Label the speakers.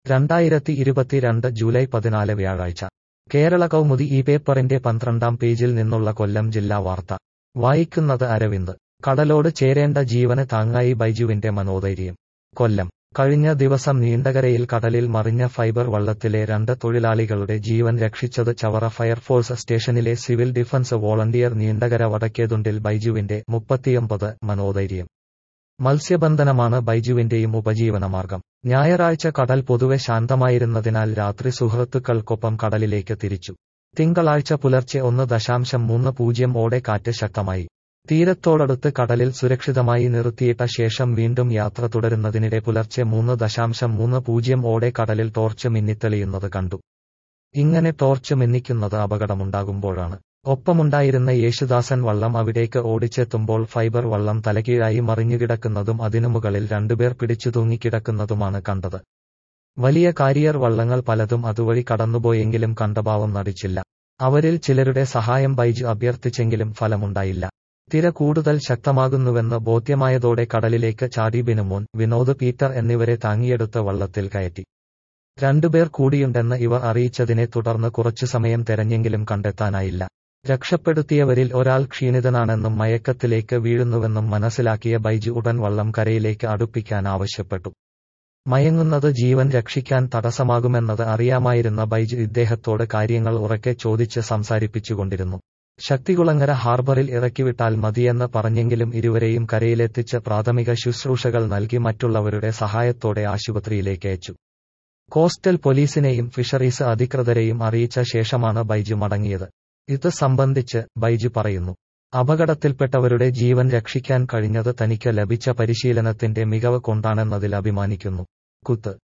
Speaker 1: രണ്ടായിരത്തി ഇരുപത്തിരണ്ട് ജൂലൈ പതിനാല് വ്യാഴാഴ്ച കേരള കൗമുദി ഈ പേപ്പറിന്റെ പന്ത്രണ്ടാം പേജിൽ നിന്നുള്ള കൊല്ലം ജില്ലാ വാർത്ത വായിക്കുന്നത് അരവിന്ദ് കടലോട് ചേരേണ്ട ജീവന് താങ്ങായി ബൈജുവിന്റെ മനോധൈര്യം കൊല്ലം കഴിഞ്ഞ ദിവസം നീണ്ടകരയിൽ കടലിൽ മറിഞ്ഞ ഫൈബർ വള്ളത്തിലെ രണ്ട് തൊഴിലാളികളുടെ ജീവൻ രക്ഷിച്ചത് ചവറ ഫയർഫോഴ്സ് സ്റ്റേഷനിലെ സിവിൽ ഡിഫൻസ് വോളണ്ടിയർ നീണ്ടകര വടക്കേതുണ്ടിൽ ബൈജുവിന്റെ മുപ്പത്തിയൊമ്പത് മനോധൈര്യം മത്സ്യബന്ധനമാണ് ബൈജുവിന്റെയും ഉപജീവനമാർഗം ഞായറാഴ്ച കടൽ പൊതുവെ ശാന്തമായിരുന്നതിനാൽ രാത്രി സുഹൃത്തുക്കൾക്കൊപ്പം കടലിലേക്ക് തിരിച്ചു തിങ്കളാഴ്ച പുലർച്ചെ ഒന്ന് ദശാംശം മൂന്ന് പൂജ്യം ഓടെ കാറ്റ് ശക്തമായി തീരത്തോടടുത്ത് കടലിൽ സുരക്ഷിതമായി നിർത്തിയിട്ട ശേഷം വീണ്ടും യാത്ര തുടരുന്നതിനിടെ പുലർച്ചെ മൂന്ന് ദശാംശം മൂന്ന് പൂജ്യം ഓടെ കടലിൽ ടോർച്ച് മിന്നിത്തെളിയുന്നത് കണ്ടു ഇങ്ങനെ ടോർച്ച് മിന്നിക്കുന്നത് അപകടമുണ്ടാകുമ്പോഴാണ് ഒപ്പമുണ്ടായിരുന്ന യേശുദാസൻ വള്ളം അവിടേക്ക് ഓടിച്ചെത്തുമ്പോൾ ഫൈബർ വള്ളം തലകീഴായി മറിഞ്ഞുകിടക്കുന്നതും അതിനു മുകളിൽ രണ്ടുപേർ പിടിച്ചു തൂങ്ങിക്കിടക്കുന്നതുമാണ് കണ്ടത് വലിയ കാരിയർ വള്ളങ്ങൾ പലതും അതുവഴി കടന്നുപോയെങ്കിലും കണ്ടഭാവം നടിച്ചില്ല അവരിൽ ചിലരുടെ സഹായം ബൈജു അഭ്യർത്ഥിച്ചെങ്കിലും ഫലമുണ്ടായില്ല തിര കൂടുതൽ ശക്തമാകുന്നുവെന്ന് ബോധ്യമായതോടെ കടലിലേക്ക് ചാടി ബിനുമോൻ വിനോദ് പീറ്റർ എന്നിവരെ താങ്ങിയെടുത്ത് വള്ളത്തിൽ കയറ്റി രണ്ടുപേർ കൂടിയുണ്ടെന്ന് ഇവർ അറിയിച്ചതിനെ തുടർന്ന് കുറച്ചു സമയം തെരഞ്ഞെങ്കിലും കണ്ടെത്താനായില്ല രക്ഷപ്പെടുത്തിയവരിൽ ഒരാൾ ക്ഷീണിതനാണെന്നും മയക്കത്തിലേക്ക് വീഴുന്നുവെന്നും മനസ്സിലാക്കിയ ബൈജു ഉടൻ വള്ളം കരയിലേക്ക് അടുപ്പിക്കാൻ ആവശ്യപ്പെട്ടു മയങ്ങുന്നത് ജീവൻ രക്ഷിക്കാൻ തടസ്സമാകുമെന്നത് അറിയാമായിരുന്ന ബൈജു ഇദ്ദേഹത്തോട് കാര്യങ്ങൾ ഉറക്കെ ചോദിച്ച് സംസാരിപ്പിച്ചുകൊണ്ടിരുന്നു ശക്തികുളങ്ങര ഹാർബറിൽ ഇറക്കിവിട്ടാൽ മതിയെന്ന് പറഞ്ഞെങ്കിലും ഇരുവരെയും കരയിലെത്തിച്ച് പ്രാഥമിക ശുശ്രൂഷകൾ നൽകി മറ്റുള്ളവരുടെ സഹായത്തോടെ ആശുപത്രിയിലേക്ക് അയച്ചു കോസ്റ്റൽ പോലീസിനെയും ഫിഷറീസ് അധികൃതരെയും അറിയിച്ച ശേഷമാണ് ബൈജു മടങ്ങിയത് ഇത് സംബന്ധിച്ച് ബൈജു പറയുന്നു അപകടത്തിൽപ്പെട്ടവരുടെ ജീവൻ രക്ഷിക്കാൻ കഴിഞ്ഞത് തനിക്ക് ലഭിച്ച പരിശീലനത്തിന്റെ മികവ് കൊണ്ടാണെന്നതിൽ അഭിമാനിക്കുന്നു കുത്ത്